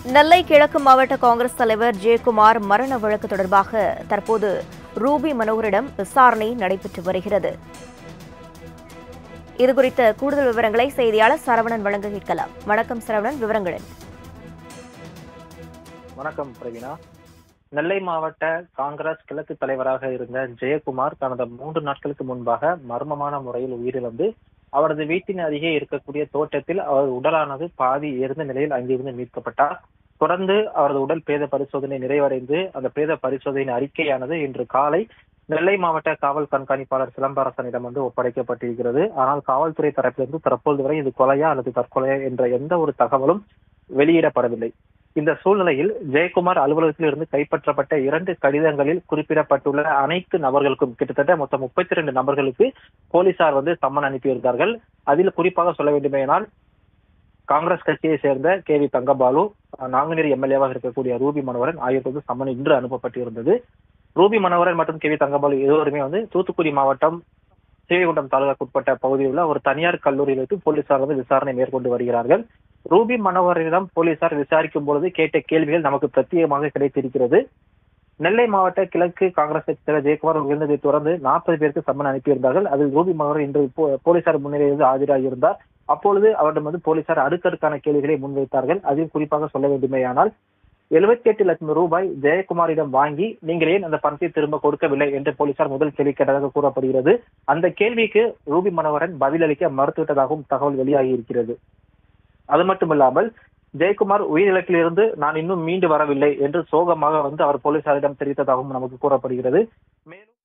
நெல்லை கிழக்கு மாவட்ட காங்கிரஸ் தலைவர் ஜெயக்குமார் மரண வழக்கு தொடர்பாக தற்போது ரூபி மனோகரிடம் விசாரணை நடைபெற்று வருகிறது இதுகுறித்த கூடுதல் விவரங்களை செய்தியாளர் சரவணன் வழங்க கேட்கலாம் வணக்கம் சரவணன் விவரங்கள் வணக்கம் பிரவீனா நெல்லை மாவட்ட காங்கிரஸ் கிழக்கு தலைவராக இருந்த ஜெயக்குமார் கடந்த மூன்று நாட்களுக்கு முன்பாக மர்மமான முறையில் உயிரிழந்து அவரது வீட்டின் அருகே இருக்கக்கூடிய தோட்டத்தில் அவரது உடலானது பாதி எரிந்த நிலையில் அங்கிருந்து மீட்கப்பட்டார் தொடர்ந்து அவரது உடல் பிரேத பரிசோதனை நிறைவடைந்து அந்த பிரேத பரிசோதனை அறிக்கையானது இன்று காலை நெல்லை மாவட்ட காவல் கண்காணிப்பாளர் சிலம்பரசனிடம் வந்து ஒப்படைக்கப்பட்டிருக்கிறது ஆனால் காவல்துறை தரப்பிலிருந்து தற்போது வரை இது கொலையா அல்லது தற்கொலையா என்ற எந்த ஒரு தகவலும் வெளியிடப்படவில்லை இந்த சூழ்நிலையில் ஜெயக்குமார் அலுவலகத்தில் இருந்து கைப்பற்றப்பட்ட இரண்டு கடிதங்களில் குறிப்பிடப்பட்டுள்ள அனைத்து நபர்களுக்கும் கிட்டத்தட்ட மொத்தம் முப்பத்தி இரண்டு நபர்களுக்கு போலீசார் வந்து சம்மன் அனுப்பியிருந்தார்கள் அதில் குறிப்பாக சொல்ல வேண்டுமேனால் காங்கிரஸ் கட்சியை சேர்ந்த கே வி தங்கபாலு நாங்குநேரி எம்எல்ஏவாக இருக்கக்கூடிய ரூபி மனோகரன் ஆகியோருக்கு சம்மன் இன்று அனுப்பப்பட்டிருந்தது ரூபி மனோகரன் மற்றும் கே வி தங்கபாலு இருவருமே வந்து தூத்துக்குடி மாவட்டம் ஸ்ரீவைகுண்டம் தாலுகாக்குட்பட்ட பகுதியில் உள்ள ஒரு தனியார் கல்லூரியில் வைத்து போலீசார் வந்து விசாரணை மேற்கொண்டு வருகிறார்கள் ரூபி மனோகரிடம் போலீசார் விசாரிக்கும் பொழுது கேட்ட கேள்விகள் நமக்கு பிரத்யேகமாக கிடைத்திருக்கிறது நெல்லை மாவட்ட கிழக்கு காங்கிரஸ் கட்சி தலைவர் ஜெயக்குமார் உயர்ந்ததை தொடர்ந்து நாற்பது பேருக்கு சம்மன் அனுப்பியிருந்தார்கள் அதில் ரூபி மனோகர் இன்று போ- போலீசார் முன்னிலையில் ஆஜராகியிருந்தார் அப்பொழுது அவரிடம் வந்து போலீசார் அடுக்கடுக்கான கேள்விகளை முன்வைத்தார்கள் அதில் குறிப்பாக சொல்ல வேண்டுமேயானால் எழுபத்தி எட்டு லட்சம் ரூபாய் ஜெயக்குமாரிடம் வாங்கி நீங்கள் ஏன் அந்த பணத்தை திரும்ப கொடுக்கவில்லை என்று போலீசார் முதல் கேள்வி கேட்டதாக கூறப்படுகிறது அந்த கேள்விக்கு ரூபி மனோகரன் பதிலளிக்க மறுத்துவிட்டதாகவும் தகவல் வெளியாகி இருக்கிறது அது மட்டுமில்லாமல் ஜெயக்குமார் உயிரிழப்பிலிருந்து நான் இன்னும் மீண்டு வரவில்லை என்று சோகமாக வந்து அவர் போலீசாரிடம் தெரிவித்ததாகவும் நமக்கு கூறப்படுகிறது மேலும்